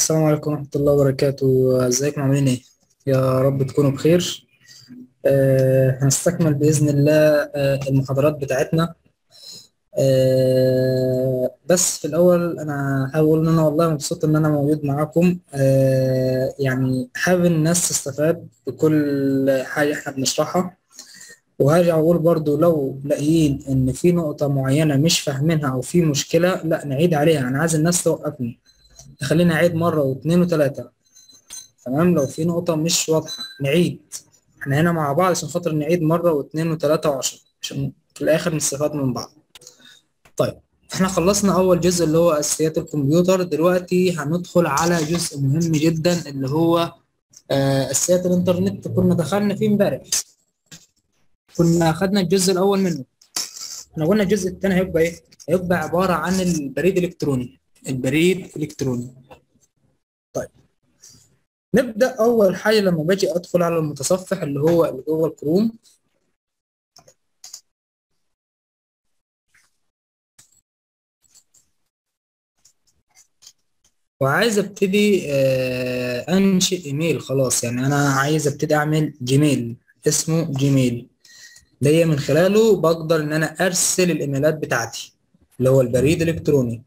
السلام عليكم ورحمة الله وبركاته ازيكم عاملين ايه يا رب تكونوا بخير آه هنستكمل بإذن الله آه المحاضرات بتاعتنا آه بس في الأول أنا حابب أقول إن أنا والله مبسوط إن أنا موجود معاكم آه يعني حابب الناس تستفاد بكل حاجة إحنا بنشرحها وهرجع أقول برضو لو لاقيين إن في نقطة معينة مش فاهمينها أو في مشكلة لا نعيد عليها أنا عايز الناس توقفني تخليني أعيد مرة واثنين وثلاثة تمام لو في نقطة مش واضحة نعيد احنا هنا مع بعض عشان خاطر نعيد مرة واثنين وثلاثة وعشرة عشان في الآخر نستفاد من بعض طيب احنا خلصنا أول جزء اللي هو أساسيات الكمبيوتر دلوقتي هندخل على جزء مهم جدا اللي هو آه، أساسيات الإنترنت كنا دخلنا فيه امبارح كنا أخدنا الجزء الأول منه احنا قلنا الجزء الثاني هيبقى إيه؟ هيبقى عبارة عن البريد الإلكتروني البريد الإلكتروني طيب نبدأ أول حاجة لما باجي أدخل على المتصفح اللي هو جوجل كروم وعايز ابتدي آه، انشئ ايميل خلاص يعني انا عايز ابتدي اعمل جيميل اسمه جيميل ده من خلاله بقدر ان انا ارسل الايميلات بتاعتي اللي هو البريد الالكتروني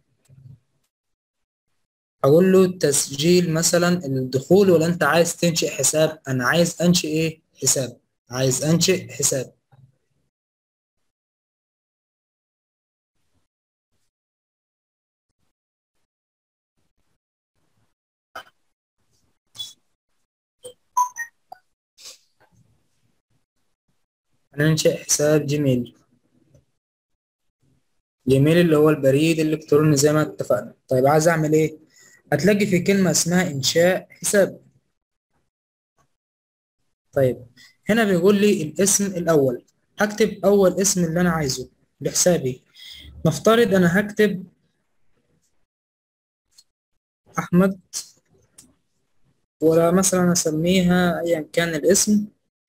اقول له تسجيل مثلا الدخول ولا انت عايز تنشئ حساب انا عايز انشئ ايه حساب عايز انشئ حساب هننشئ حساب جيميل جيميل اللي هو البريد الالكتروني زي ما اتفقنا طيب عايز اعمل ايه هتلاقي في كلمة اسمها انشاء حساب طيب هنا بيقول لي الاسم الاول هكتب اول اسم اللي انا عايزه لحسابي نفترض انا هكتب احمد ولا مثلا اسميها ايا كان الاسم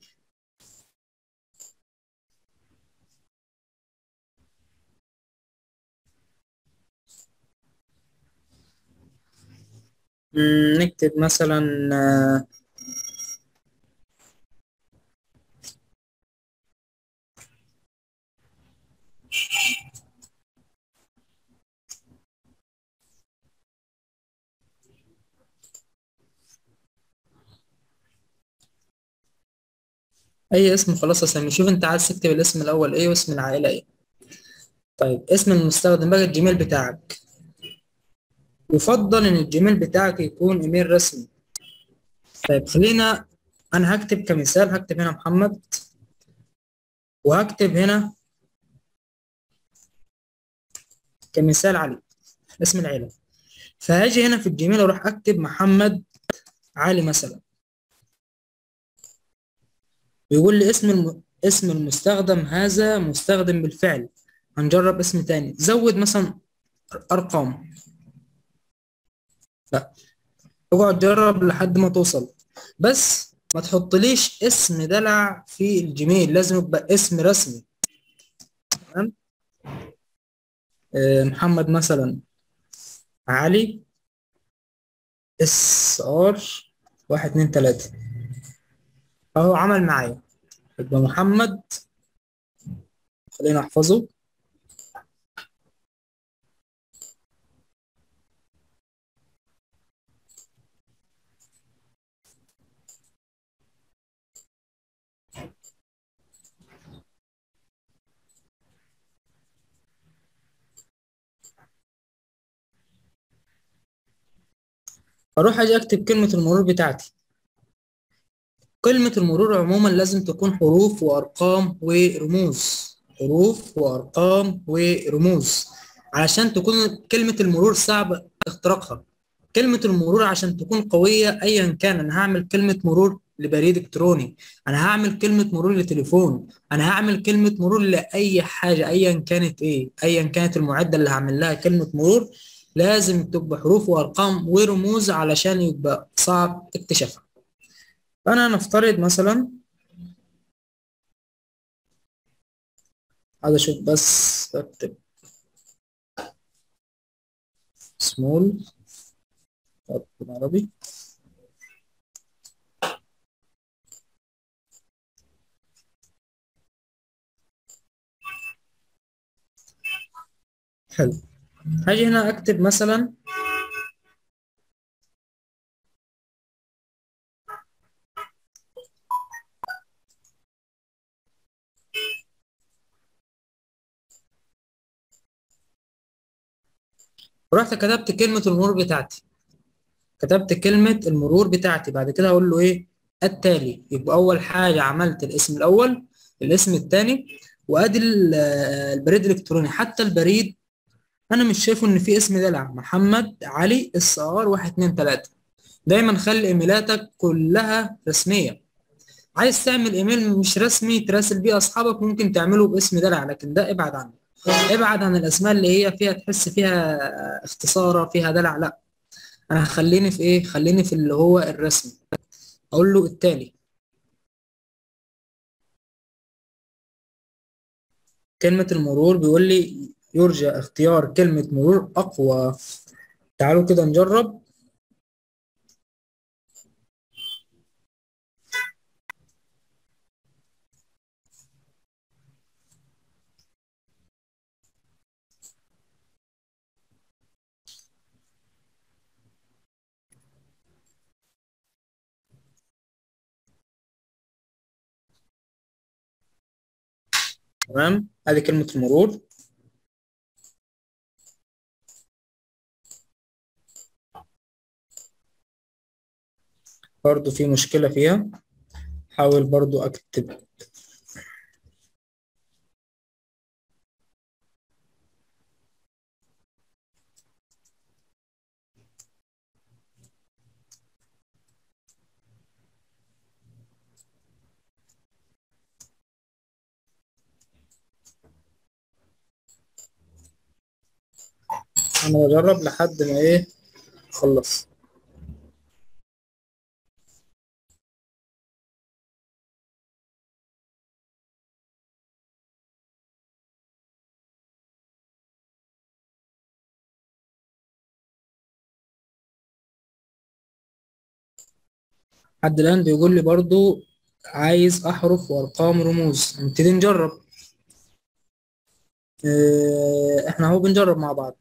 مم، نكتب مثلا آه، اي اسم خلاص اسميه شوف انت عايز تكتب الاسم الاول ايه واسم العائلة ايه طيب اسم المستخدم بقى الجيميل بتاعك يفضل ان الجيميل بتاعك يكون ايميل رسمي طيب خلينا انا هكتب كمثال هكتب هنا محمد وهكتب هنا كمثال علي اسم العيلة فهاجي هنا في الجيميل اروح اكتب محمد علي مثلا بيقول لي اسم الم... اسم المستخدم هذا مستخدم بالفعل هنجرب اسم تاني زود مثلا ارقام لا اقعد جرب لحد ما توصل بس ما تحطليش اسم دلع في الجيميل لازم يبقى اسم رسمي تمام آه، محمد مثلا علي اس ار واحد اتنين تلاتة اهو عمل معايا يبقى محمد خلينا احفظه اروح اجي اكتب كلمة المرور بتاعتي كلمة المرور عموما لازم تكون حروف وارقام ورموز حروف وارقام ورموز علشان تكون كلمة المرور صعب اختراقها كلمة المرور عشان تكون قوية ايا كان انا هعمل كلمة مرور لبريد الكتروني انا هعمل كلمة مرور لتليفون انا هعمل كلمة مرور لاي حاجة ايا كانت ايه ايا كانت المعدة اللي هعمل لها كلمة مرور لازم تبقى حروف وارقام ورموز علشان يبقى صعب اكتشافها فانا نفترض مثلا عايز اشوف بس اكتب سمول بالعربي حلو هاجي هنا اكتب مثلا ورحت كتبت كلمة المرور بتاعتي كتبت كلمة المرور بتاعتي بعد كده هقول له ايه التالي يبقى اول حاجة عملت الاسم الاول الاسم الثاني وادي البريد الالكتروني حتى البريد انا مش شايفه ان في اسم دلع محمد علي اس ار 1 2 3 دايما خلي ايميلاتك كلها رسميه عايز تعمل ايميل مش رسمي تراسل بيه اصحابك ممكن تعمله باسم دلع لكن ده ابعد عنه ابعد عن الاسماء اللي هي فيها تحس فيها اختصارة فيها دلع لا انا خليني في ايه خليني في اللي هو الرسمي اقول له التالي كلمة المرور بيقول لي يرجى اختيار كلمة مرور أقوى تعالوا كده نجرب تمام ادي كلمة المرور برضو في مشكلة فيها حاول برضو اكتب انا بجرب لحد ما ايه خلص حد الآن بيقول لي برضو عايز أحرف وأرقام رموز نبتدي نجرب اه إحنا أهو بنجرب مع بعض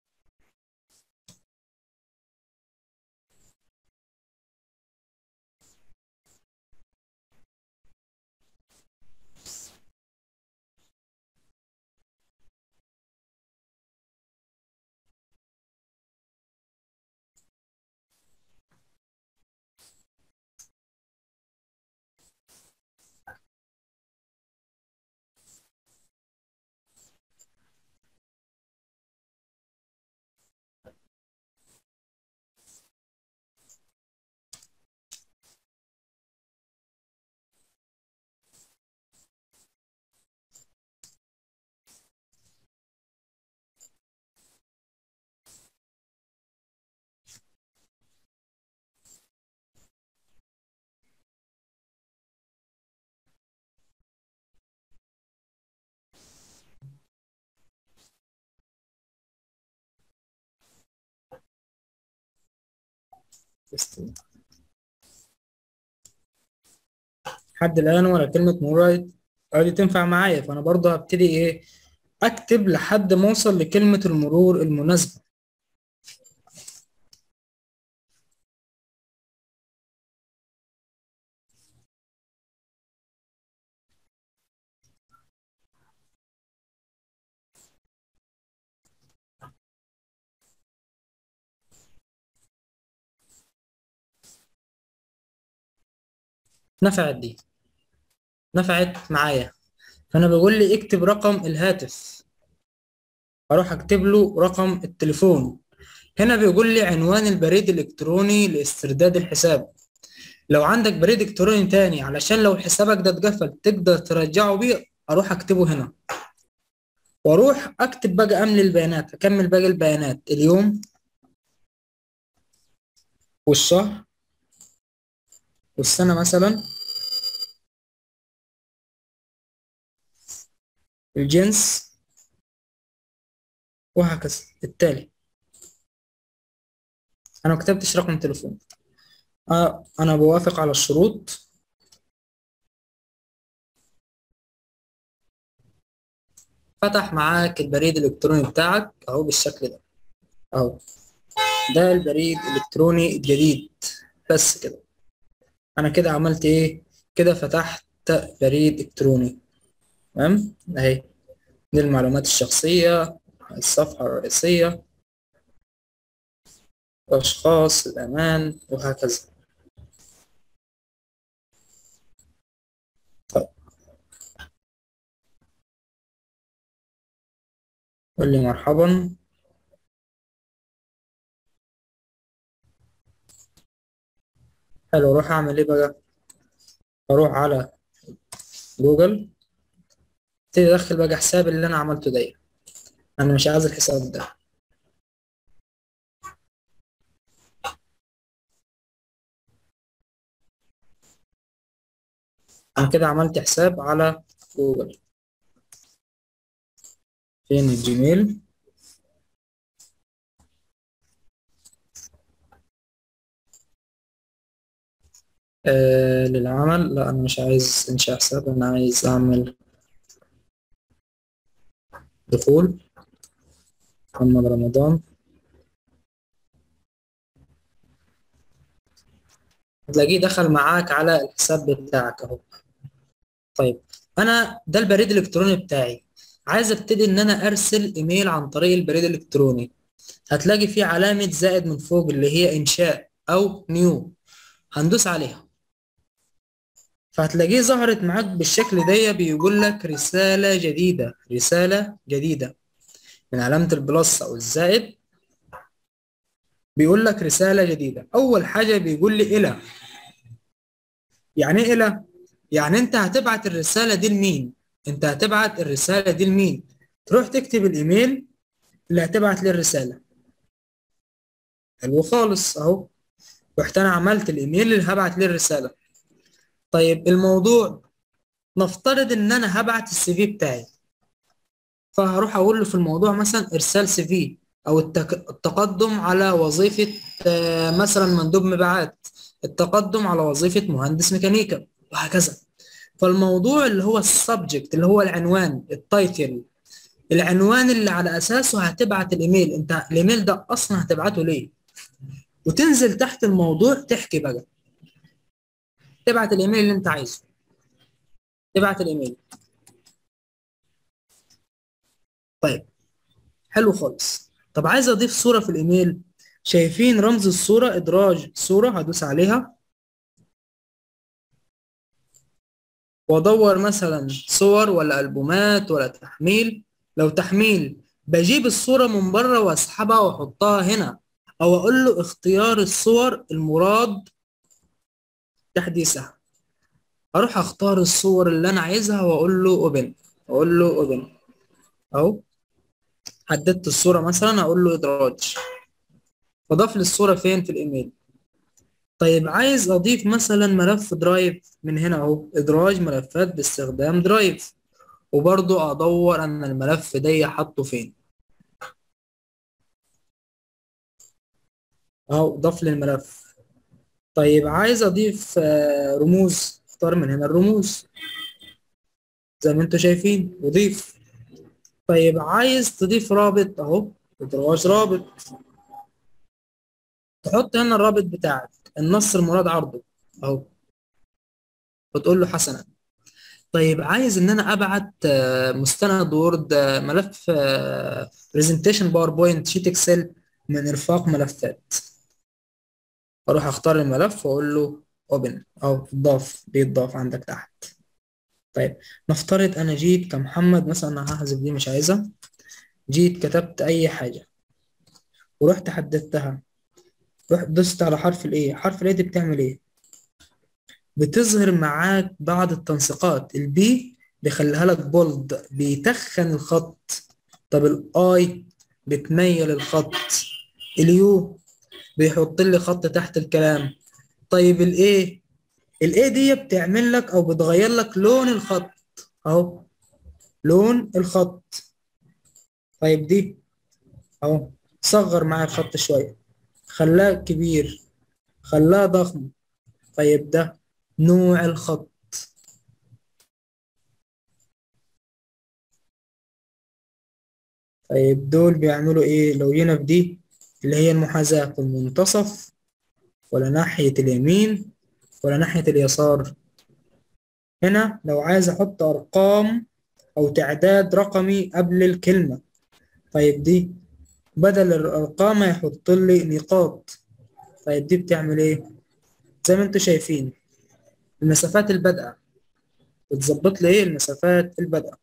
لحد الآن ولا كلمة مرور دي تنفع معايا فأنا برضه هبتدي إيه أكتب لحد ما أوصل لكلمة المرور المناسبة نفعت دي نفعت معايا فانا بقول لي اكتب رقم الهاتف اروح اكتب له رقم التليفون هنا بيقول لي عنوان البريد الالكتروني لاسترداد الحساب لو عندك بريد الكتروني تاني علشان لو حسابك ده اتقفل تقدر ترجعه بيه اروح اكتبه هنا واروح اكتب بقى املي البيانات اكمل باقي البيانات اليوم والشهر والسنة مثلا الجنس وهكذا التالي انا ما كتبتش رقم تليفون آه انا بوافق على الشروط فتح معاك البريد الالكتروني بتاعك اهو بالشكل ده اهو ده البريد الالكتروني الجديد بس كده انا كده عملت ايه كده فتحت بريد الكتروني تمام اهي دي المعلومات الشخصية الصفحة الرئيسية الأشخاص الأمان وهكذا طيب قول لي مرحبا حلو اروح اعمل ايه بقى اروح على جوجل ابتدي ادخل بقى حساب اللي انا عملته ده انا مش عايز الحساب ده انا كده عملت حساب على جوجل فين الجيميل آه للعمل لا انا مش عايز انشاء حساب انا عايز اعمل دخول محمد رمضان هتلاقيه دخل معاك على الحساب بتاعك اهو طيب انا ده البريد الالكتروني بتاعي عايز ابتدي ان انا ارسل ايميل عن طريق البريد الالكتروني هتلاقي فيه علامة زائد من فوق اللي هي انشاء او نيو هندوس عليها فهتلاقيه ظهرت معاك بالشكل ده بيقول لك رسالة جديدة رسالة جديدة من علامة البلس او الزائد بيقول لك رسالة جديدة اول حاجة بيقول لي الى يعني ايه الى يعني انت هتبعت الرسالة دي لمين انت هتبعت الرسالة دي لمين تروح تكتب الايميل اللي هتبعت ليه الرسالة حلو خالص اهو رحت انا عملت الايميل اللي هبعت ليه الرسالة طيب الموضوع نفترض ان انا هبعت السي في بتاعي فهروح اقول له في الموضوع مثلا ارسال سي في او التك... التقدم على وظيفة مثلا مندوب مبيعات التقدم على وظيفة مهندس ميكانيكا وهكذا فالموضوع اللي هو السبجكت اللي هو العنوان التايتل العنوان اللي على اساسه هتبعت الايميل انت الايميل ده اصلا هتبعته ليه وتنزل تحت الموضوع تحكي بقى تبعت الايميل اللي انت عايزه تبعت الايميل طيب حلو خالص طب عايز اضيف صورة في الايميل شايفين رمز الصورة ادراج صورة هدوس عليها وادور مثلا صور ولا البومات ولا تحميل لو تحميل بجيب الصورة من بره واسحبها واحطها هنا او اقول له اختيار الصور المراد تحديثها اروح اختار الصور اللي انا عايزها واقول له اوبن اقول له اوبن اهو حددت الصورة مثلا اقول له ادراج فضاف لي الصورة فين في الايميل طيب عايز اضيف مثلا ملف درايف من هنا اهو ادراج ملفات باستخدام درايف وبرضو ادور ان الملف ده حاطه فين اهو ضاف لي الملف طيب عايز اضيف رموز اختار من هنا الرموز زي ما انتم شايفين وضيف طيب عايز تضيف رابط اهو ادراج رابط تحط هنا الرابط بتاعك النص المراد عرضه اهو وتقول له حسنا طيب عايز ان انا ابعت مستند وورد ملف برزنتيشن باوربوينت شيت اكسل من ارفاق ملفات اروح اختار الملف واقول له اوبن او ضاف بيتضاف عندك تحت طيب نفترض انا جيت كمحمد مثلا انا هحذف دي مش عايزها جيت كتبت اي حاجه ورحت حددتها رحت دوست على حرف الايه حرف الايه دي بتعمل ايه بتظهر معاك بعض التنسيقات البي بيخليها لك بولد بيتخن الخط طب الاي بتميل الخط اليو بيحط لي خط تحت الكلام طيب الايه الايه دي بتعمل لك او بتغير لك لون الخط اهو لون الخط طيب دي اهو صغر معايا الخط شويه خلاه كبير خلاه ضخم طيب ده نوع الخط طيب دول بيعملوا ايه لو جينا في دي اللي هي المحاذاة في المنتصف ولا ناحية اليمين ولا ناحية اليسار هنا لو عايز احط ارقام او تعداد رقمي قبل الكلمة طيب دي بدل الارقام هيحط لي نقاط طيب دي بتعمل ايه زي ما انتم شايفين المسافات البادئة بتظبط لي ايه المسافات البادئة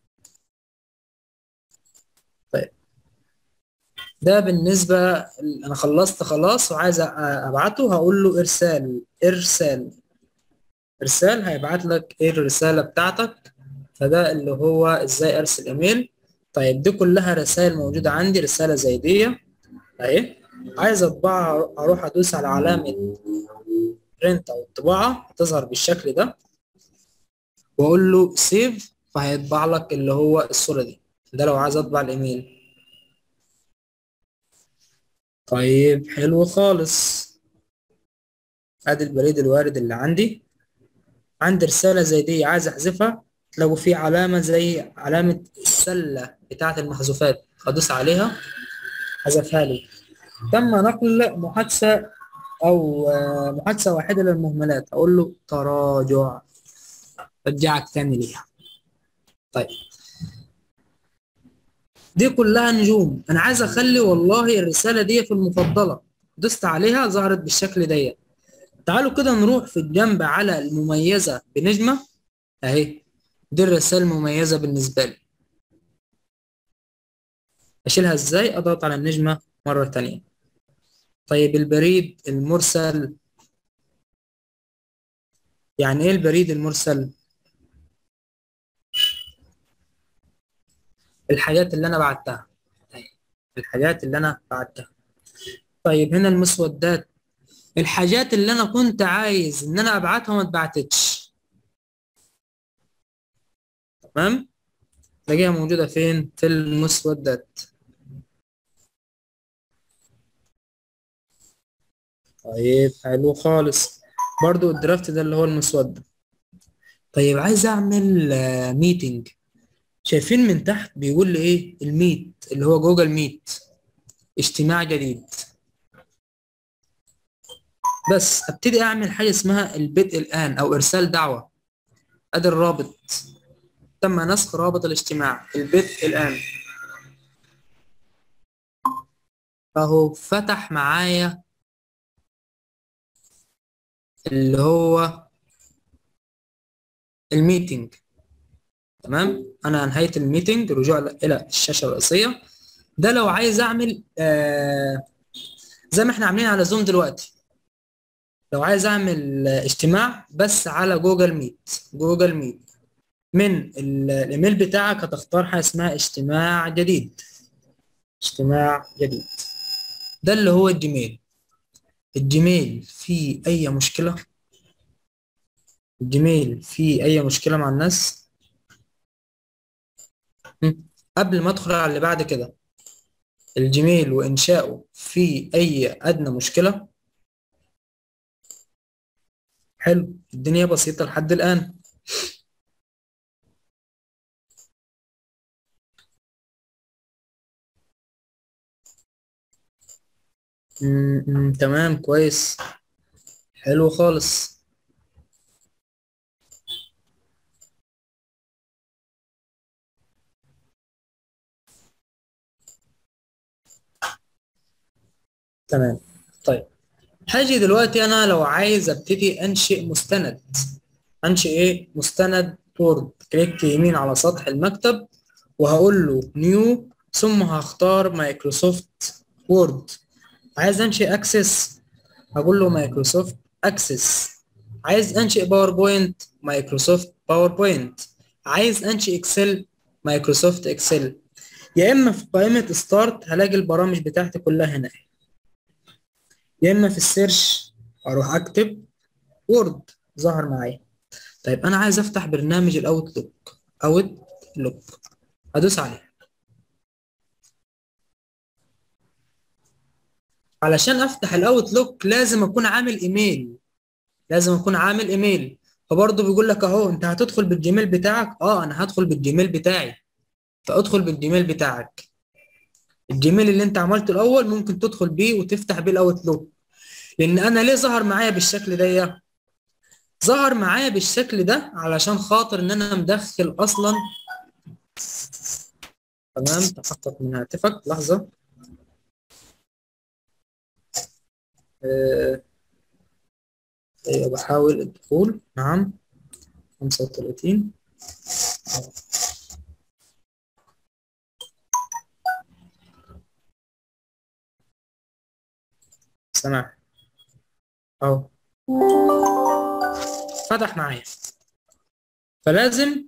طيب ده بالنسبة انا خلصت خلاص وعايز ابعته هقول له ارسال ارسال ارسال هيبعت لك ايه الرسالة بتاعتك فده اللي هو ازاي ارسل ايميل طيب دي كلها رسائل موجودة عندي رسالة زي دي اهي عايز اطبعها اروح ادوس على علامة برنت او الطباعة هتظهر بالشكل ده واقول له سيف فهيطبع لك اللي هو الصورة دي ده لو عايز اطبع الايميل طيب حلو خالص ادي البريد الوارد اللي عندي عندي رسالة زي دي عايز احذفها تلاقوا في علامة زي علامة السلة بتاعة المحذوفات ادوس عليها حذفها لي تم نقل محادثة او محادثة واحدة للمهملات اقول له تراجع رجعك تاني ليها طيب دي كلها نجوم انا عايز اخلي والله الرسالة دي في المفضلة دوست عليها ظهرت بالشكل ديت تعالوا كده نروح في الجنب على المميزة بنجمة اهي دي الرسائل المميزة بالنسبة لي اشيلها ازاي اضغط على النجمة مرة تانية طيب البريد المرسل يعني ايه البريد المرسل الحاجات اللي انا بعتها الحاجات اللي انا بعتها طيب هنا المسودات الحاجات اللي انا كنت عايز ان انا ابعتها وما اتبعتتش تمام تلاقيها موجودة فين في المسودات طيب حلو خالص برضو الدرافت ده اللي هو المسودة طيب عايز اعمل ميتنج شايفين من تحت بيقول لي ايه الميت اللي هو جوجل ميت اجتماع جديد بس ابتدي اعمل حاجه اسمها البدء الان او ارسال دعوه ادي الرابط تم نسخ رابط الاجتماع البدء الان فهو فتح معايا اللي هو الميتنج تمام انا انهيت الميتنج رجوع الى الشاشه الرئيسيه ده لو عايز اعمل آه زي ما احنا عاملين على زوم دلوقتي لو عايز اعمل اجتماع بس على جوجل ميت جوجل ميت من الايميل بتاعك هتختار حاجه اسمها اجتماع جديد اجتماع جديد ده اللي هو الجيميل الجيميل فيه اي مشكله الجيميل فيه اي مشكله مع الناس قبل ما ادخل على اللي بعد كده الجيميل وانشائه فيه اي ادنى مشكله حلو الدنيا بسيطة لحد الآن م -م تمام كويس حلو خالص تمام طيب هاجي دلوقتي انا لو عايز ابتدي انشئ مستند انشئ ايه مستند وورد كليك يمين على سطح المكتب وهقول له نيو ثم هختار مايكروسوفت وورد عايز انشئ اكسس هقول له مايكروسوفت اكسس عايز انشئ باوربوينت مايكروسوفت باوربوينت عايز انشئ اكسل مايكروسوفت اكسل يا اما في قائمه ستارت هلاقي البرامج بتاعتي كلها هنا يا اما في السيرش اروح اكتب وورد ظهر معايا طيب انا عايز افتح برنامج الاوتلوك اوتلوك ادوس عليه علشان افتح الاوتلوك لازم اكون عامل ايميل لازم اكون عامل ايميل فبرضه بيقول لك اهو انت هتدخل بالجيميل بتاعك اه انا هدخل بالجيميل بتاعي فادخل بالجيميل بتاعك الجيميل اللي انت عملته الاول ممكن تدخل بيه وتفتح بيه الاوتلوك لان انا ليه ظهر معايا بالشكل ده ظهر معايا بالشكل ده علشان خاطر ان انا مدخل اصلا تمام تحقق من هاتفك لحظة آه، ايوه بحاول الدخول نعم خمسة وتلاتين سمع اهو فتح معايا فلازم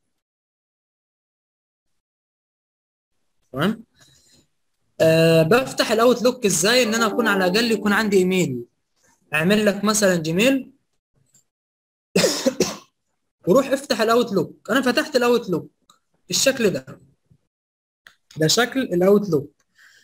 تمام أه بفتح الاوتلوك ازاي ان انا اكون على الاقل يكون عندي ايميل اعمل لك مثلا جيميل وروح افتح الاوتلوك انا فتحت الاوتلوك بالشكل ده ده شكل الاوتلوك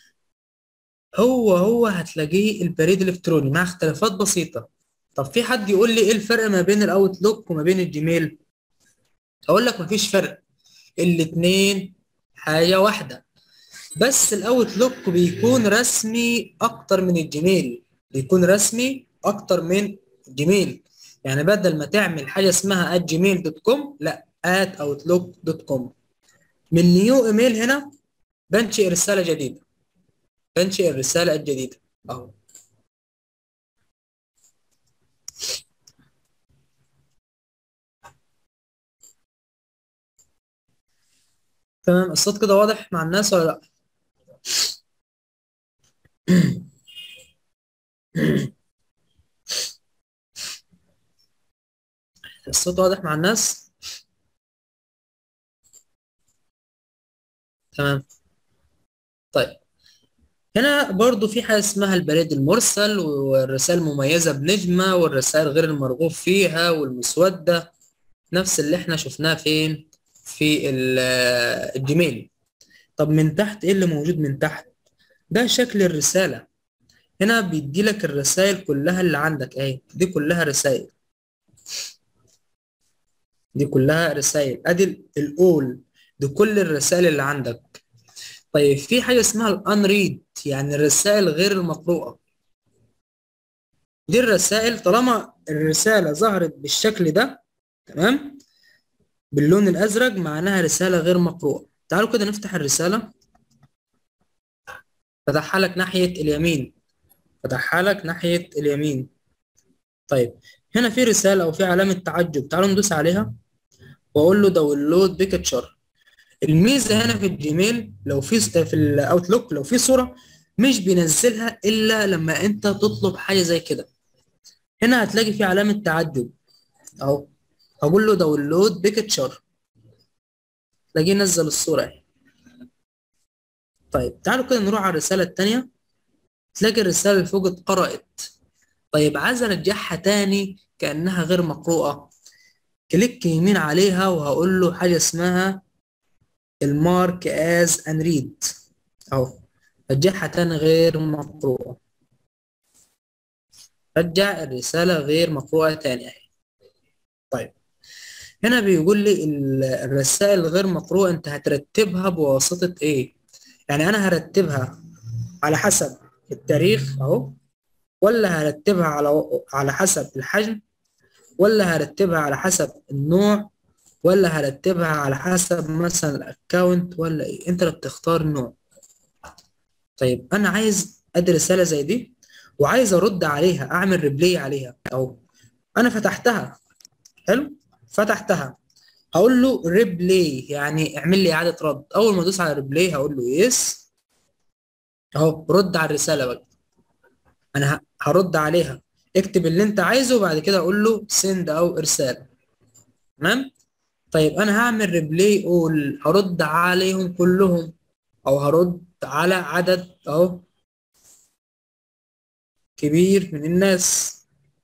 هو هو هتلاقيه البريد الالكتروني مع اختلافات بسيطه طب في حد يقول لي ايه الفرق ما بين الاوتلوك وما بين الجيميل اقول لك مفيش فرق الاتنين حاجه واحده بس الاوتلوك بيكون رسمي اكتر من الجيميل بيكون رسمي اكتر من الجيميل يعني بدل ما تعمل حاجه اسمها @gmail دوت كوم لا @outlook دوت كوم من نيو ايميل هنا بنشئ رساله جديده بنشئ الرساله الجديده اهو تمام الصوت كده واضح مع الناس ولا لا الصوت واضح مع الناس تمام طيب هنا برضو في حاجة اسمها البريد المرسل والرسائل المميزة بنجمة والرسائل غير المرغوب فيها والمسودة نفس اللي احنا شفناه فين في الجيميل طب من تحت ايه اللي موجود من تحت ده شكل الرسالة هنا بيدي لك الرسائل كلها اللي عندك اهي دي كلها رسائل دي كلها رسائل ادي الاول دي كل الرسائل اللي عندك طيب في حاجة اسمها الانريد يعني الرسائل غير المقروءة دي الرسائل طالما الرسالة ظهرت بالشكل ده تمام باللون الازرق معناها رسالة غير مقروءة تعالوا كده نفتح الرسالة فتحها لك ناحية اليمين فتحها لك ناحية اليمين طيب هنا في رسالة أو في علامة تعجب تعالوا ندوس عليها وأقول له داونلود بيكتشر الميزة هنا في الجيميل لو في في الأوتلوك لو في صورة مش بينزلها إلا لما أنت تطلب حاجة زي كده هنا هتلاقي في علامة تعجب أهو هقول له داونلود بيكتشر تلاقيه نزل الصورة اهي طيب تعالوا كده نروح على الرسالة التانية تلاقي الرسالة اللي فوق اتقرأت طيب عايز ارجعها تاني كأنها غير مقروءة كليك يمين عليها وهقول له حاجة اسمها المارك از ان ريد اهو رجعها تاني غير مقروءة رجع الرسالة غير مقروءة تاني اهي طيب هنا بيقول لي الرسائل غير مقروءة انت هترتبها بواسطة ايه يعني انا هرتبها على حسب التاريخ اهو ولا هرتبها على على حسب الحجم ولا هرتبها على حسب النوع ولا هرتبها على حسب مثلا الاكونت ولا ايه انت اللي بتختار النوع طيب انا عايز ادي رساله زي دي وعايز ارد عليها اعمل ريبلاي عليها اهو انا فتحتها حلو فتحتها هقول له ريبلاي يعني اعمل لي اعاده رد اول ما ادوس على ريبلاي هقول له يس اهو رد على الرساله بقى انا هرد عليها اكتب اللي انت عايزه وبعد كده اقول له سند او ارسال تمام طيب انا هعمل ريبلاي اول هرد عليهم كلهم او هرد على عدد اهو كبير من الناس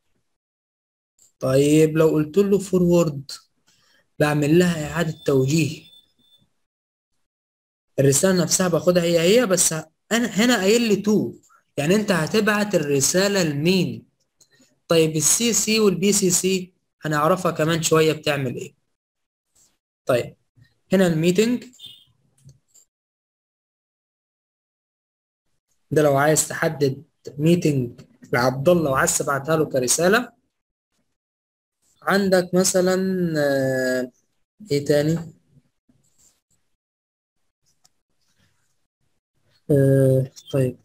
طيب لو قلت له فورورد بعمل لها اعاده توجيه الرساله نفسها باخدها هي هي بس انا هنا قايل لي تو يعني انت هتبعت الرسالة لمين طيب السي سي والبي سي سي هنعرفها كمان شوية بتعمل ايه طيب هنا الميتنج ده لو عايز تحدد ميتنج لعبد الله وعايز تبعتها له كرسالة عندك مثلا آه، ايه تاني آه، طيب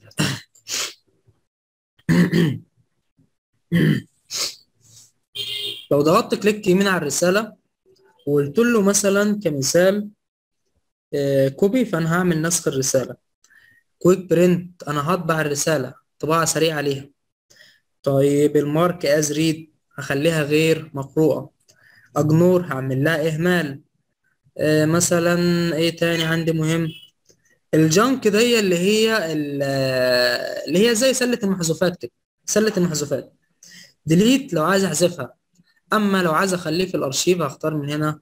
لو ضغطت كليك يمين على الرسالة وقلت له مثلا كمثال آه، كوبي فأنا هعمل نسخ الرسالة كويك برنت أنا هطبع الرسالة طباعة سريعة عليها طيب المارك از ريد هخليها غير مقروءة اجنور هعمل لها اهمال آه مثلا ايه تاني عندي مهم الجانك دي اللي هي ال- اللي هي زي سلة المحذوفات كده سلة المحذوفات ديليت لو عايز احذفها اما لو عايز اخليه في الارشيف هختار من هنا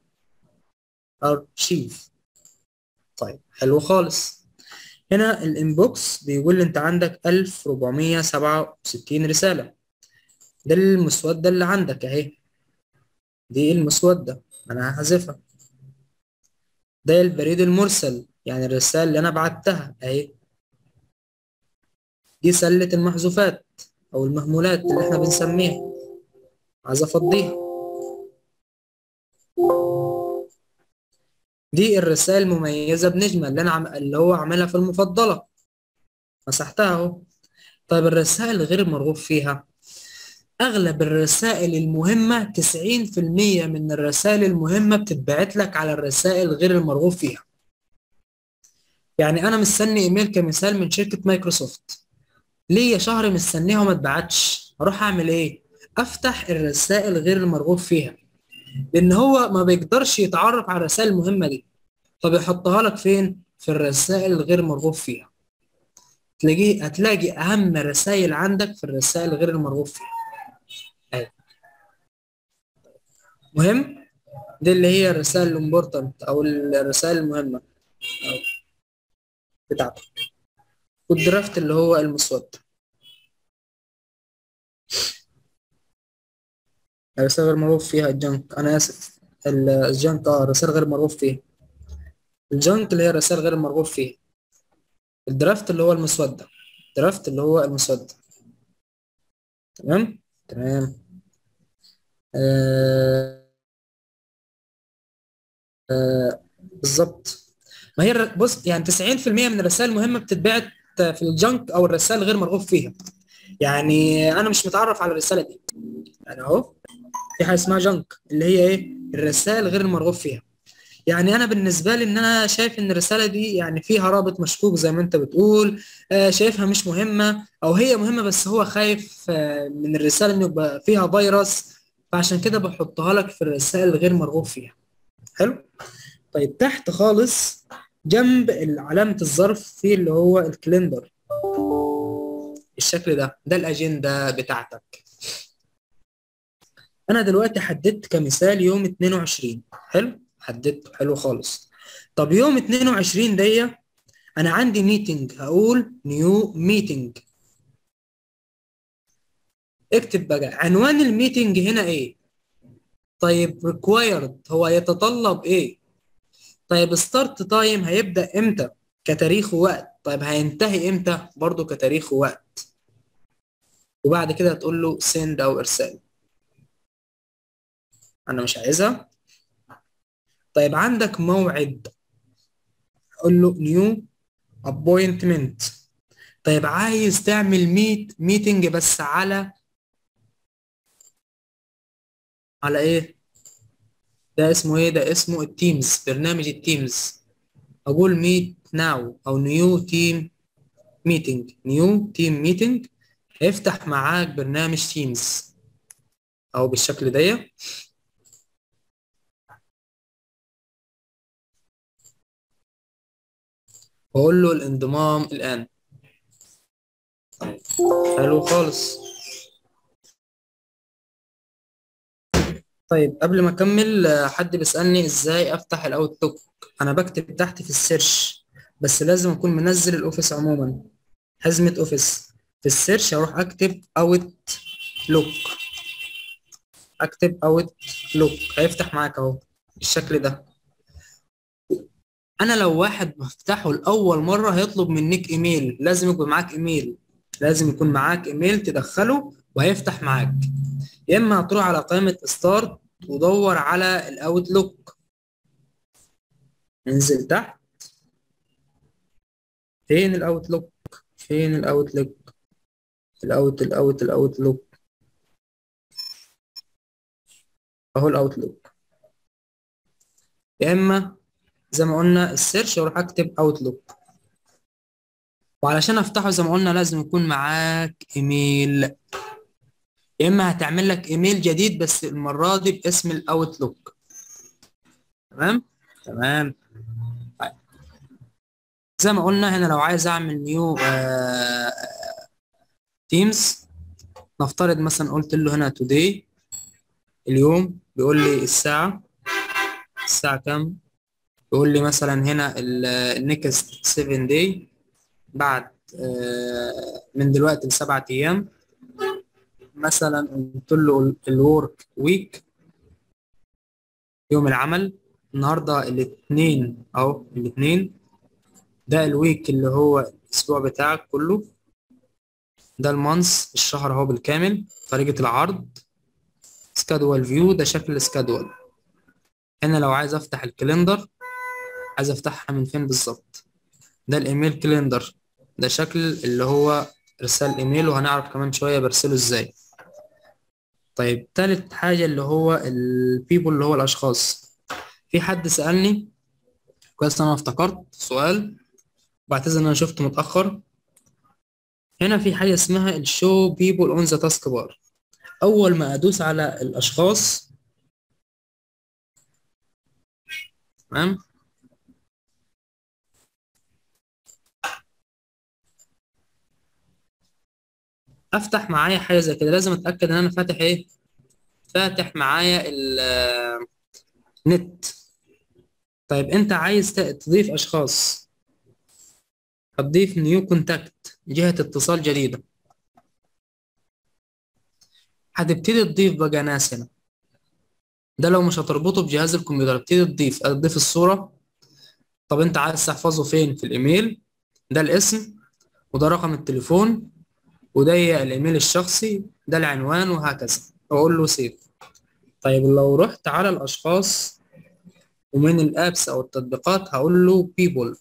ارشيف طيب حلو خالص هنا الانبوكس بيقول لي انت عندك 1467 رسالة ده المسودة اللي عندك اهي دي المسودة انا هحذفها ده البريد المرسل يعني الرسالة اللي انا بعتها اهي دي سلة المحذوفات او المهمولات اللي احنا بنسميها عايز افضيها دي الرسائل المميزة بنجمة اللي انا عم... اللي هو عاملها في المفضلة مسحتها اهو طيب الرسائل غير المرغوب فيها اغلب الرسائل المهمة 90% من الرسائل المهمة بتتبعت لك على الرسائل غير المرغوب فيها يعني انا مستني ايميل كمثال من شركة مايكروسوفت ليا شهر مستنيها وما اتبعتش اروح اعمل ايه افتح الرسائل غير المرغوب فيها لان هو ما بيقدرش يتعرف على الرسائل المهمة دي فبيحطها لك فين في الرسائل الغير مرغوب فيها تلاقيه هتلاقي اهم رسائل عندك في الرسائل غير المرغوب فيها أيوة. مهم دي اللي هي الرسائل الامبورتنت او الرسائل المهمة أو بتاعتك والدرافت اللي هو المسود الرسائل غير مرغوب فيها الجنك انا اسف ال- الجنك اه الرسائل غير مرغوب فيها الجنك اللي هي الرسائل غير المرغوب فيها الدرافت اللي هو المسودة الدرافت اللي هو المسودة تمام تمام آه آه بالظبط ما هي الر- بص يعني 90% من الرسائل المهمة بتتبعت في الجنك او الرسائل غير مرغوب فيها يعني انا مش متعرف على الرسالة دي يعني اهو في حاجة اسمها جنك اللي هي ايه الرسائل غير المرغوب فيها يعني انا بالنسبه لي ان انا شايف ان الرساله دي يعني فيها رابط مشكوك زي ما انت بتقول آه، شايفها مش مهمه او هي مهمه بس هو خايف آه، من الرساله انه يبقى فيها فيروس فعشان كده بحطها لك في الرسائل الغير مرغوب فيها حلو طيب تحت خالص جنب علامه الظرف في اللي هو الكالندر الشكل ده ده الاجنده بتاعتك انا دلوقتي حددت كمثال يوم 22 حلو حددته حلو خالص طب يوم 22 دي انا عندي ميتنج هقول نيو ميتنج اكتب بقى عنوان الميتنج هنا ايه طيب required هو يتطلب ايه طيب ستارت تايم هيبدأ امتى كتاريخ ووقت طيب هينتهي امتى برضو كتاريخ ووقت وبعد كده هتقول له send او ارسال انا مش عايزها طيب عندك موعد قول له نيو ابوينتمنت طيب عايز تعمل ميت ميتنج بس على على ايه ده اسمه ايه ده اسمه التيمز برنامج التيمز اقول ميت ناو او نيو تيم ميتنج نيو تيم ميتنج هيفتح معاك برنامج تيمز او بالشكل ده واقول له الانضمام الان حلو خالص طيب قبل ما اكمل آه، حد بيسالني ازاي افتح الاوتلوك انا بكتب تحت في السيرش بس لازم اكون منزل الاوفيس عموما حزمه اوفيس في السيرش اروح اكتب اوت لوك اكتب اوت لوك هيفتح معاك اهو بالشكل ده انا لو واحد بفتحه لاول مره هيطلب منك ايميل لازم يكون معاك ايميل لازم يكون معاك ايميل تدخله وهيفتح معاك يا اما هتروح على قائمه ستارت ودور على الاوتلوك انزل تحت فين الاوتلوك فين الاوتلوك الاوت الاوت الاوتلوك اهو الاوتلوك يا اما زي ما قلنا السيرش واروح اكتب اوتلوك وعلشان افتحه زي ما قلنا لازم يكون معاك ايميل يا اما هتعمل لك ايميل جديد بس المره دي باسم الاوتلوك تمام تمام طيب. زي ما قلنا هنا لو عايز اعمل نيو تيمز نفترض مثلا قلت له هنا توداي اليوم بيقول لي الساعه الساعه كام بيقول لي مثلا هنا النكست 7 داي بعد من دلوقتي لسبعة ايام مثلا قلت له الورك ويك يوم العمل النهارده الاثنين اهو الاثنين ده الويك اللي هو الاسبوع بتاعك كله ده المانس الشهر اهو بالكامل طريقة العرض سكادوال فيو ده شكل السكادوال هنا لو عايز افتح الكالندر عايز افتحها من فين بالظبط ده الايميل كالندر ده شكل اللي هو ارسال ايميل وهنعرف كمان شويه برسله ازاي طيب تالت حاجه اللي هو البيبول اللي هو الاشخاص في حد سالني كويس انا افتكرت سؤال بعتذر ان انا شفته متاخر هنا في حاجه اسمها الشو بيبول اون ذا تاسك بار اول ما ادوس على الاشخاص تمام افتح معايا حاجه زي كده لازم اتاكد ان انا فاتح ايه فاتح معايا النت طيب انت عايز تضيف اشخاص هتضيف نيو كونتاكت جهه اتصال جديده هتبتدي تضيف بقى ناس هنا ده لو مش هتربطه بجهاز الكمبيوتر ابتدي تضيف تضيف الصوره طب انت عايز تحفظه فين في الايميل ده الاسم وده رقم التليفون وده الايميل الشخصي ده العنوان وهكذا واقول له سيف طيب لو رحت على الاشخاص ومن الابس او التطبيقات هقول له people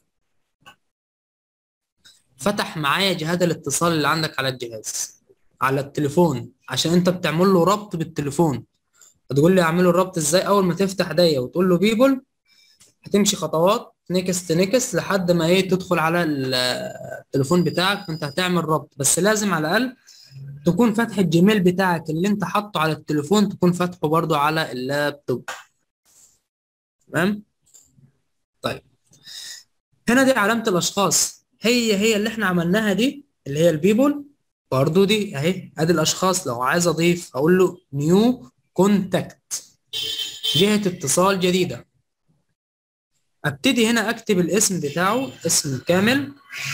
فتح معايا جهاز الاتصال اللي عندك على الجهاز على التليفون عشان انت بتعمل له ربط بالتليفون هتقول لي اعمله الربط ازاي اول ما تفتح دي وتقول له بيبول هتمشي خطوات نيكست نيكست لحد ما ايه تدخل على التليفون بتاعك فانت هتعمل ربط بس لازم على الاقل تكون فاتح الجيميل بتاعك اللي انت حاطه على التليفون تكون فاتحه برضو على اللابتوب تمام طيب هنا دي علامة الاشخاص هي هي اللي احنا عملناها دي اللي هي البيبول برضو دي اهي ادي الاشخاص لو عايز اضيف اقول له نيو كونتاكت جهة اتصال جديدة ابتدي هنا اكتب الاسم بتاعه اسم كامل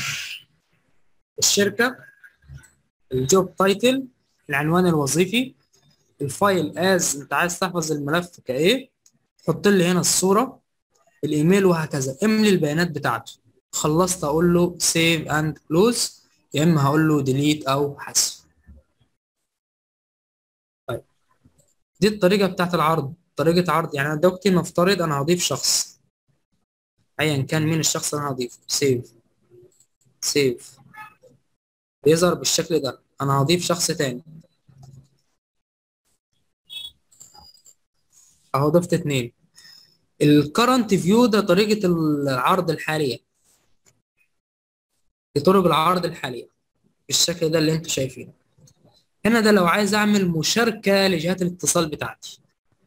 الشركة الجوب تايتل العنوان الوظيفي الفايل از انت عايز تحفظ الملف كايه حط لي هنا الصورة الايميل وهكذا املي البيانات بتاعته خلصت اقول له سيف اند كلوز يا اما هقول له ديليت او حذف طيب دي الطريقة بتاعت العرض طريقة عرض يعني دلوقتي نفترض انا هضيف شخص ايا كان مين الشخص اللي انا هضيفه سيف سيف بيظهر بالشكل ده انا هضيف شخص تاني اهو ضفت اتنين الكرنت فيو ده طريقة العرض الحالية دي طرق العرض الحالية بالشكل ده اللي انتوا شايفينه هنا ده لو عايز اعمل مشاركة لجهات الاتصال بتاعتي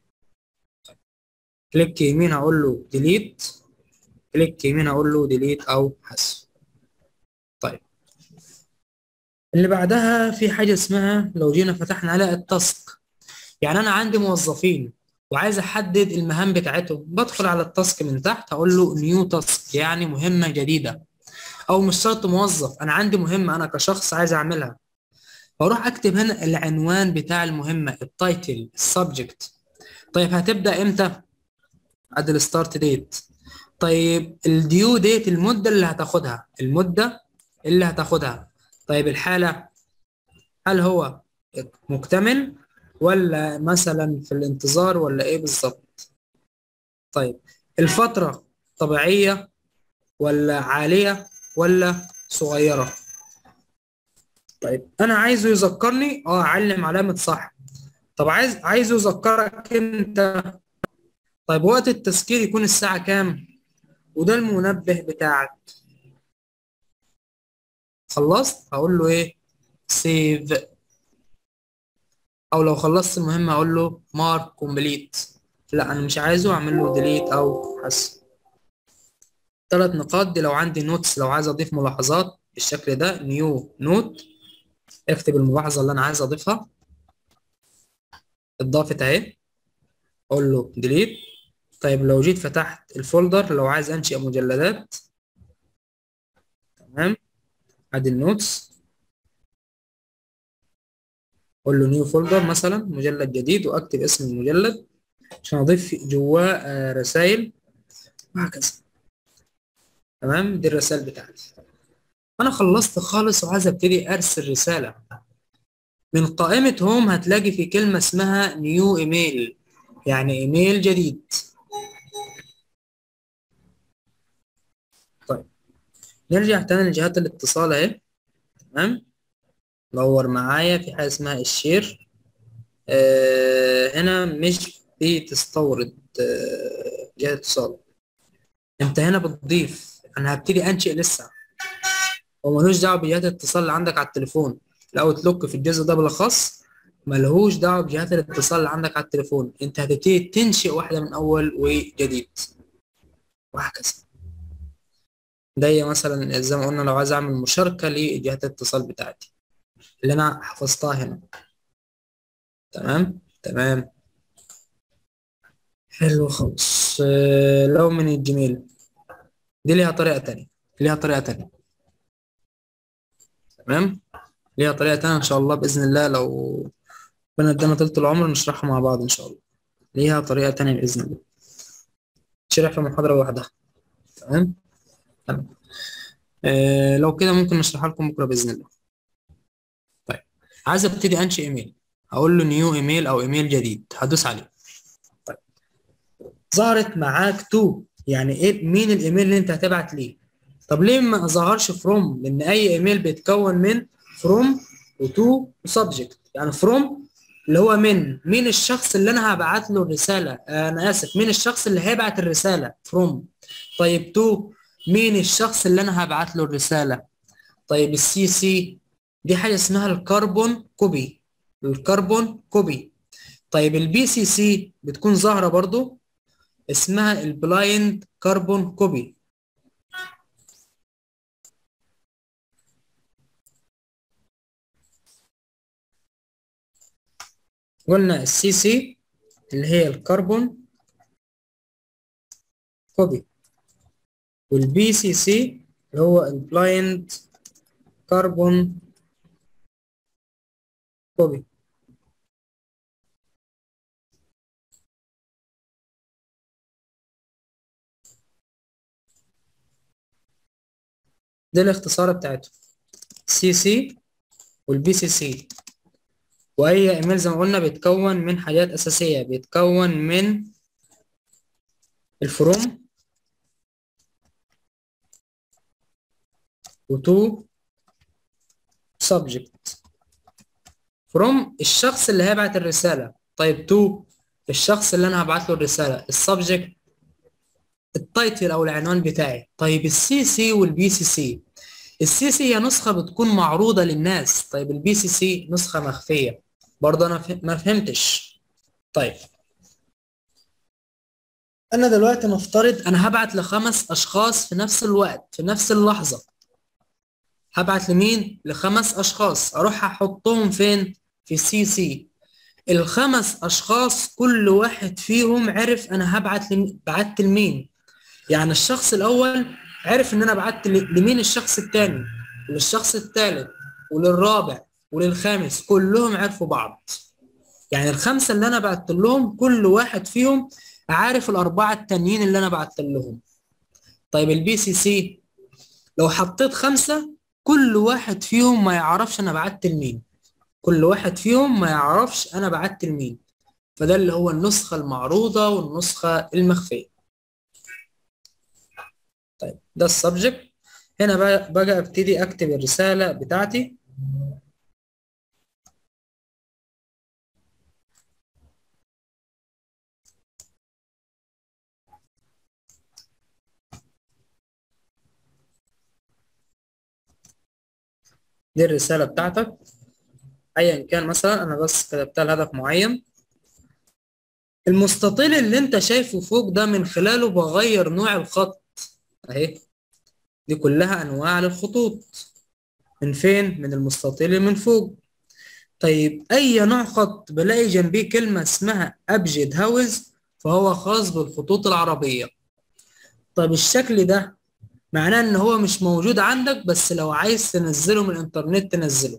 كليك يمين هقول له ديليت كليك يمين اقول له ديليت او حذف طيب اللي بعدها في حاجه اسمها لو جينا فتحنا على التاسك يعني انا عندي موظفين وعايز احدد المهام بتاعتهم بدخل على التاسك من تحت هقول له نيو تاسك يعني مهمه جديده او مش شرط موظف انا عندي مهمه انا كشخص عايز اعملها واروح اكتب هنا العنوان بتاع المهمه التايتل السبجكت طيب هتبدا امتى ادي الستارت ديت طيب الديو ديت المده اللي هتاخدها المده اللي هتاخدها طيب الحاله هل هو مكتمل ولا مثلا في الانتظار ولا ايه بالظبط طيب الفتره طبيعيه ولا عاليه ولا صغيره طيب انا عايزه يذكرني اه اعلم علامه صح طب عايز عايزه يذكرك انت طيب وقت التذكير يكون الساعه كام وده المنبه بتاعك خلصت هقول له ايه سيف او لو خلصت المهمه اقول له مارك كومبليت لا انا مش عايزه اعمل له ديليت او حذف ثلاث نقاط دي لو عندي نوتس لو عايز اضيف ملاحظات بالشكل ده نيو نوت اكتب الملاحظه اللي انا عايز اضيفها اتضافت اهي اقول له ديليت طيب لو جيت فتحت الفولدر لو عايز انشئ مجلدات تمام ادي النوتس اقول له نيو فولدر مثلا مجلد جديد واكتب اسم المجلد عشان اضيف جواه رسائل وهكذا تمام دي الرسائل بتاعتي انا خلصت خالص وعايز ابتدي ارسل رساله من قائمه هوم هتلاقي في كلمه اسمها نيو ايميل يعني ايميل جديد طيب نرجع تاني لجهات الاتصال اهي تمام دور معايا في حاجه اسمها الشير آه هنا مش بتستورد آه جهه اتصال انت هنا بتضيف انا هبتدي انشئ لسه هو ملوش دعوه بجهات الاتصال اللي عندك على التليفون الاوتلوك في الجزء ده بالاخص ملهوش دعوه بجهات الاتصال اللي عندك على التليفون انت هتبتدي تنشئ واحده من اول وجديد وهكذا ده مثلا زي ما قلنا لو عايز اعمل مشاركه لجهات الاتصال بتاعتي اللي انا حفظتها هنا تمام تمام حلو خالص آه لو من الجيميل دي ليها طريقه تانية ليها طريقه تانية تمام ليها طريقه تانية ان شاء الله باذن الله لو ربنا ادانا طولة العمر نشرحها مع بعض ان شاء الله ليها طريقه تانية باذن الله تشرح في محاضره لوحدها تمام تمام آه لو كده ممكن نشرحها لكم بكره باذن الله طيب عايز ابتدي انشئ ايميل هقول له نيو ايميل او ايميل جديد هدوس عليه طيب ظهرت معاك تو يعني ايه مين الايميل اللي انت هتبعت ليه طب ليه ما ظهرش فروم لان اي ايميل بيتكون من فروم وتو وسبجكت يعني فروم اللي هو من مين الشخص اللي انا هبعت له الرساله انا اسف مين الشخص اللي هيبعت الرساله فروم طيب تو مين الشخص اللي انا هبعت له الرساله طيب السي سي دي حاجه اسمها الكربون كوبي الكربون كوبي طيب البي سي سي بتكون ظاهره برضو اسمها البلايند كربون كوبي قلنا السي سي اللي هي الكربون كوبي والبي سي سي اللي هو البلايند كربون كوبي دي الاختصار بتاعته سي سي والبي سي سي واي ايميل زي ما قلنا بيتكون من حاجات اساسيه بيتكون من الفروم وتو subject from الشخص اللي هيبعت الرسالة طيب تو الشخص اللي انا هبعت له الرسالة السبجكت التايتل او العنوان بتاعي طيب السي سي والبي سي سي السي سي هي نسخة بتكون معروضة للناس طيب البي سي سي نسخة مخفية برضه انا فهم... ما فهمتش طيب انا دلوقتي نفترض انا هبعت لخمس اشخاص في نفس الوقت في نفس اللحظة هبعت لمين لخمس اشخاص اروح احطهم فين في سي سي الخمس اشخاص كل واحد فيهم عرف انا هبعت لم... بعت لمين يعني الشخص الاول عرف ان انا بعت لمين الشخص الثاني وللشخص الثالث وللرابع وللخامس كلهم عرفوا بعض يعني الخمسة اللي أنا بعت لهم كل واحد فيهم عارف الأربعة التانيين اللي أنا بعت لهم طيب البي سي سي لو حطيت خمسة كل واحد فيهم ما يعرفش أنا بعت لمين كل واحد فيهم ما يعرفش أنا بعت لمين فده اللي هو النسخة المعروضة والنسخة المخفية طيب ده السبجكت هنا بقى, بقى ابتدي اكتب الرسالة بتاعتي دي الرسالة بتاعتك ايا كان مثلا انا بس كتبتها لهدف معين المستطيل اللي انت شايفه فوق ده من خلاله بغير نوع الخط اهي دي كلها انواع للخطوط من فين من المستطيل من فوق طيب اي نوع خط بلاقي جنبيه كلمة اسمها ابجد هاوز فهو خاص بالخطوط العربية طيب الشكل ده معناه ان هو مش موجود عندك بس لو عايز تنزله من الانترنت تنزله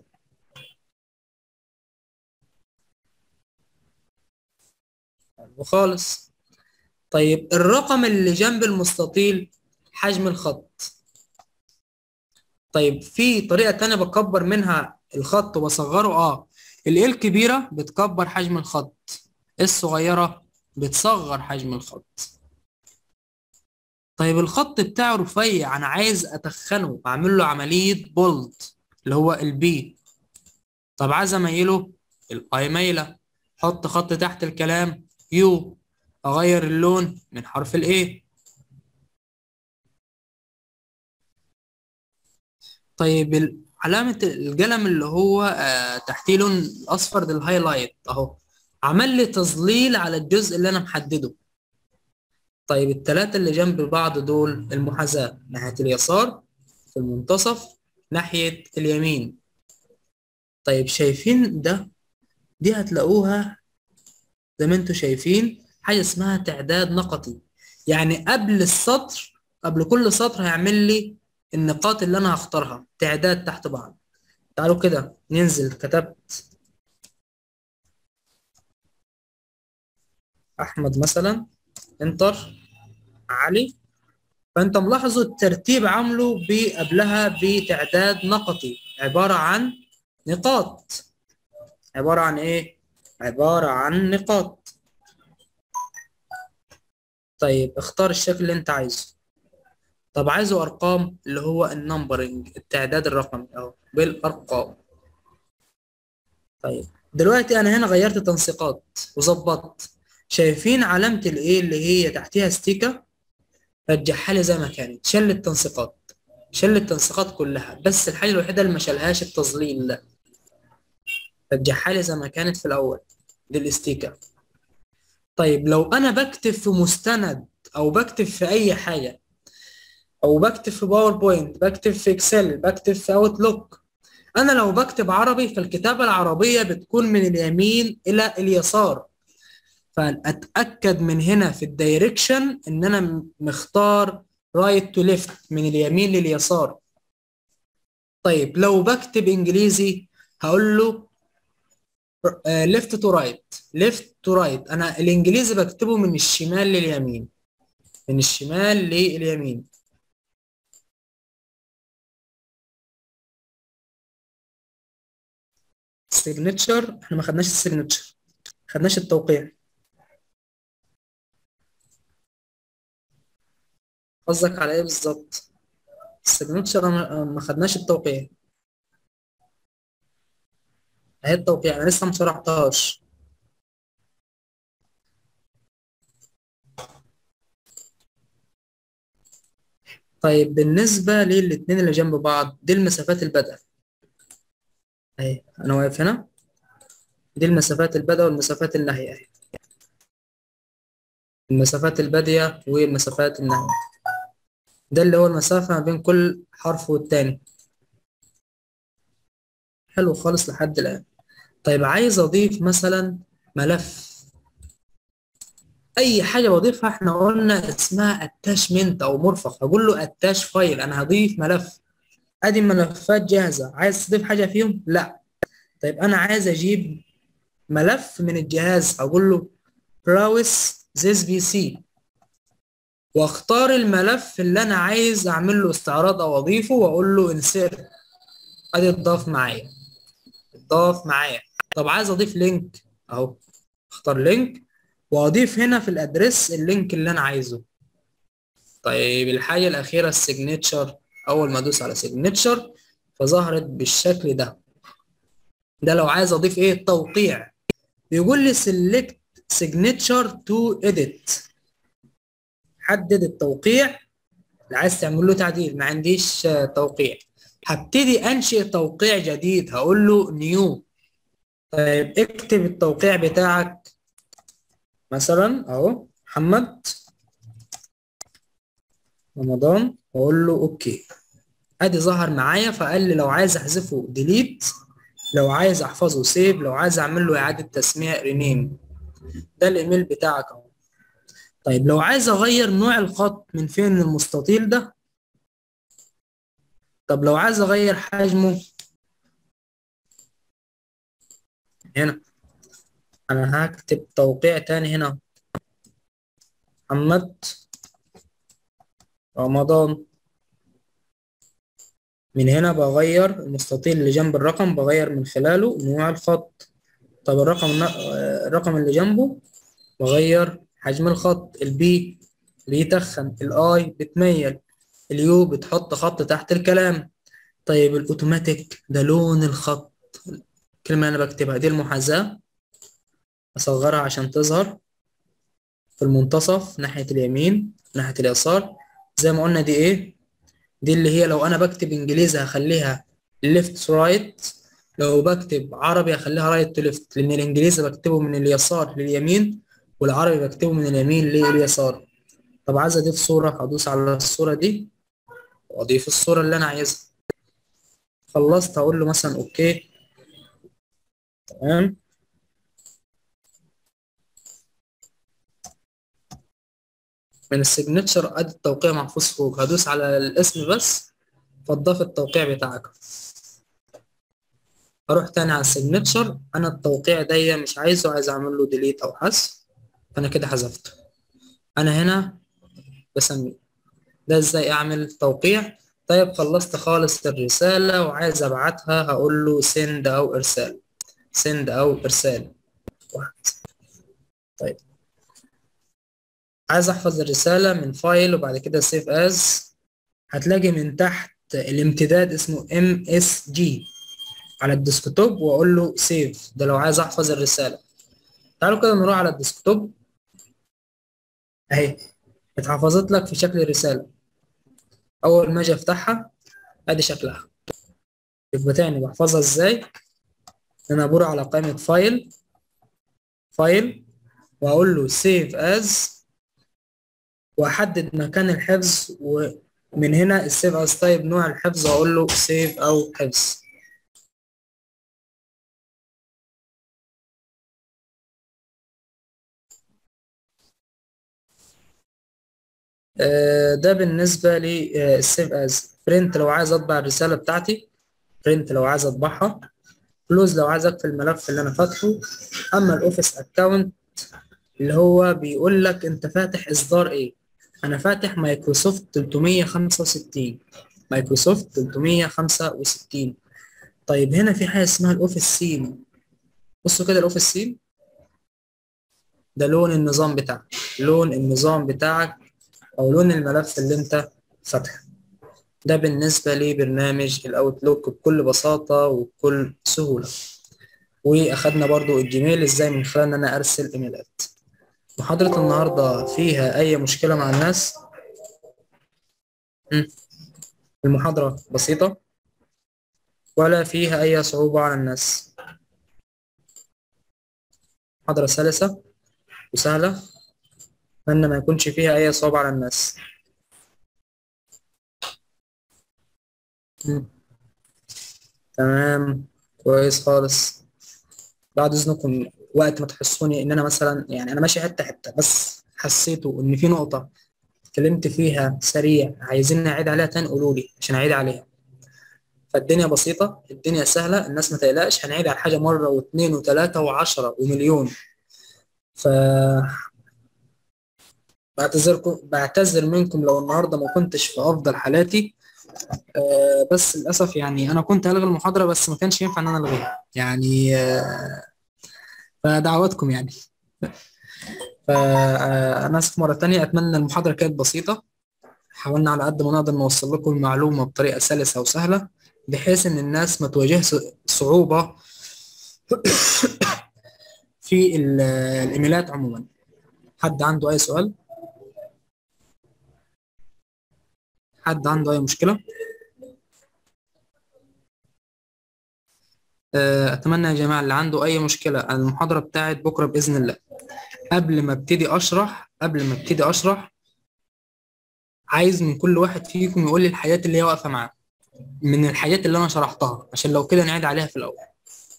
وخالص طيب الرقم اللي جنب المستطيل حجم الخط طيب في طريقة تانية بكبر منها الخط وبصغره اه ال الكبيرة بتكبر حجم الخط الصغيرة بتصغر حجم الخط طيب الخط بتاعه رفيع انا عايز اتخنه اعمل له عملية بولد اللي هو البي طب عايز اميله الاي مايلة حط خط تحت الكلام يو اغير اللون من حرف الايه طيب علامة القلم اللي هو آه تحتيه لون اصفر ده الهايلايت اهو عمل لي تظليل على الجزء اللي انا محدده طيب التلاتة اللي جنب بعض دول المحاذاة ناحية اليسار في المنتصف ناحية اليمين طيب شايفين ده دي هتلاقوها زي ما انتوا شايفين حاجة اسمها تعداد نقطي يعني قبل السطر قبل كل سطر هيعمل لي النقاط اللي انا هختارها تعداد تحت بعض تعالوا كده ننزل كتبت احمد مثلا انتر علي فانت ملاحظوا الترتيب عامله قبلها بتعداد نقطي عبارة عن نقاط عبارة عن ايه عبارة عن نقاط طيب اختار الشكل اللي انت عايزه طب عايزه ارقام اللي هو النمبرنج التعداد الرقمي اهو بالارقام طيب دلوقتي انا هنا غيرت تنسيقات وظبطت شايفين علامة الايه اللي هي تحتها ستيكة رجعها لي زي ما كانت شل التنسيقات شل التنسيقات كلها بس الحاجة الوحيدة اللي ما شالهاش التظليل ده رجعها لي زي ما كانت في الاول دي الاستيكة طيب لو انا بكتب في مستند او بكتب في اي حاجة او بكتب في باوربوينت بكتب في اكسل بكتب في اوتلوك انا لو بكتب عربي فالكتابة العربية بتكون من اليمين الى اليسار فاتاكد من هنا في الدايركشن ان انا مختار رايت تو ليفت من اليمين لليسار طيب لو بكتب انجليزي هقول له ليفت تو رايت ليفت تو رايت انا الانجليزي بكتبه من الشمال لليمين من الشمال لليمين سيجنتشر احنا ما خدناش السيجنتشر ما خدناش التوقيع قصدك على ايه بالظبط السيجنتشر ما خدناش التوقيع اهي التوقيع انا لسه ما شرحتهاش طيب بالنسبة للاتنين اللي جنب بعض دي المسافات البدء اهي انا واقف هنا دي المسافات البدء والمسافات النهي اهي المسافات البادية والمسافات النهي ده اللي هو المسافة ما بين كل حرف والتاني حلو خالص لحد الآن طيب عايز أضيف مثلا ملف أي حاجة بضيفها احنا قلنا اسمها اتاشمنت أو مرفق هقول له اتاش فايل أنا هضيف ملف أدي ملفات جاهزة عايز تضيف حاجة فيهم؟ لا طيب انا عايز اجيب ملف من الجهاز اقول له browse this PC واختار الملف اللي انا عايز اعمل له استعراض او اضيفه واقول له insert ادي اتضاف معايا اتضاف معايا طب عايز اضيف لينك اهو اختار لينك واضيف هنا في الادرس اللينك اللي انا عايزه طيب الحاجه الاخيره السيجنتشر اول ما ادوس على سيجنتشر فظهرت بالشكل ده ده لو عايز اضيف ايه التوقيع بيقول لي select signature to edit حدد التوقيع اللي عايز تعمل له تعديل ما عنديش توقيع هبتدي انشئ توقيع جديد هقول له نيو طيب اكتب التوقيع بتاعك مثلا اهو محمد رمضان واقول له اوكي ادي ظهر معايا فقال لي لو عايز احذفه ديليت لو عايز احفظه سيف لو عايز اعمل له اعاده تسميه رينيم ده الايميل بتاعك اهو طيب لو عايز اغير نوع الخط من فين من المستطيل ده طب لو عايز اغير حجمه هنا انا هكتب توقيع تاني هنا محمد رمضان من هنا بغير المستطيل اللي جنب الرقم بغير من خلاله نوع الخط طب الرقم الرقم اللي جنبه بغير حجم الخط البي بيتخن الاي بتميل اليو بتحط خط تحت الكلام طيب الاوتوماتيك ده لون الخط الكلمة اللي انا بكتبها دي المحاذاة اصغرها عشان تظهر في المنتصف ناحية اليمين ناحية اليسار زي ما قلنا دي ايه دي اللي هي لو انا بكتب انجليزي هخليها left to right لو بكتب عربي هخليها right to left لان الانجليزي بكتبه من اليسار لليمين والعربي بكتبه من اليمين لليسار طب عايز اضيف صورة هدوس على الصورة دي واضيف الصورة اللي انا عايزها خلصت هقول له مثلا اوكي تمام من السيجنتشر ادي التوقيع محفوظ فوق هدوس على الاسم بس فتضاف التوقيع بتاعك اروح تاني على السيجنتشر انا التوقيع ده مش عايزه عايز اعمل له ديليت او حذف فانا كده حذفته انا هنا بسميه ده ازاي اعمل توقيع طيب خلصت خالص الرسالة وعايز ابعتها هقول له send او ارسال send او ارسال طيب عايز احفظ الرسالة من فايل وبعد كده save as هتلاقي من تحت الامتداد اسمه MSG على الديسكتوب واقول له save ده لو عايز احفظ الرسالة تعالوا كده نروح على الديسكتوب اهي اتحفظت لك في شكل الرسالة اول ما اجي افتحها ادي شكلها يبقى تاني بحفظها ازاي انا بروح على قائمة فايل فايل واقول له save as واحدد مكان الحفظ ومن هنا السيف از تايب نوع الحفظ اقول له سيف او حفظ ده بالنسبة للسيف از برنت لو عايز اطبع الرسالة بتاعتي برنت لو عايز اطبعها كلوز لو عايز اقفل الملف اللي انا فاتحه اما الاوفيس اكونت اللي هو بيقول لك انت فاتح اصدار ايه انا فاتح مايكروسوفت 365 مايكروسوفت 365 طيب هنا في حاجه اسمها الاوفيس سيم بصوا كده الاوفيس سيم ده لون النظام بتاعك لون النظام بتاعك او لون الملف اللي انت فاتحه ده بالنسبه لبرنامج الاوتلوك بكل بساطه وبكل سهوله واخدنا برضو الجيميل ازاي من خلال ان انا ارسل ايميلات محاضرة النهاردة فيها أي مشكلة مع الناس؟ المحاضرة بسيطة ولا فيها أي صعوبة على الناس؟ محاضرة سلسة وسهلة أتمنى ما يكونش فيها أي صعوبة على الناس مم. تمام كويس خالص بعد إذنكم وقت ما تحسوني ان انا مثلا يعني انا ماشي حته حته بس حسيتوا ان في نقطه اتكلمت فيها سريع عايزين نعيد عليها تاني قولوا لي عشان اعيد عليها فالدنيا بسيطة الدنيا سهلة الناس ما تقلقش هنعيد على الحاجة مرة واثنين وثلاثة وعشرة ومليون ف بعتذركم بعتذر منكم لو النهارده ما كنتش في افضل حالاتي آه بس للاسف يعني انا كنت هلغي المحاضره بس ما كانش ينفع ان انا الغيها يعني آه فدعواتكم يعني فانا اسف مره تانية اتمنى المحاضره كانت بسيطه حاولنا على قد ما نقدر نوصل لكم المعلومه بطريقه سلسه وسهله بحيث ان الناس ما تواجهش صعوبه في ال- الايميلات عموما حد عنده اي سؤال حد عنده اي مشكله آه، اتمنى يا جماعه اللي عنده اي مشكله عن المحاضره بتاعت بكره باذن الله قبل ما ابتدي اشرح قبل ما ابتدي اشرح عايز من كل واحد فيكم يقول لي الحاجات اللي هي واقفه معاه من الحاجات اللي انا شرحتها عشان لو كده نعيد عليها في الاول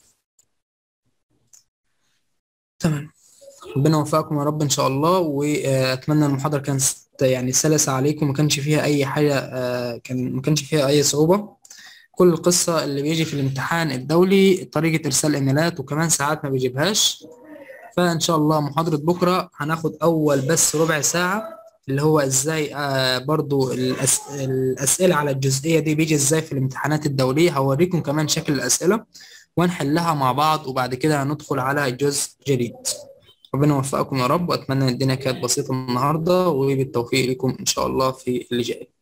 تمام ربنا يوفقكم يا رب ان شاء الله واتمنى المحاضره كانت يعني سلسه عليكم ما كانش فيها اي حاجه آه، كان ما كانش فيها اي صعوبه كل القصه اللي بيجي في الامتحان الدولي طريقه ارسال ايميلات وكمان ساعات ما بيجيبهاش فان شاء الله محاضره بكره هناخد اول بس ربع ساعه اللي هو ازاي آه برضو الأس... الاسئله على الجزئيه دي بيجي ازاي في الامتحانات الدوليه هوريكم كمان شكل الاسئله ونحلها مع بعض وبعد كده هندخل على جزء جديد ربنا يوفقكم يا رب واتمنى الدنيا كانت بسيطه النهارده وبالتوفيق لكم ان شاء الله في اللي جاي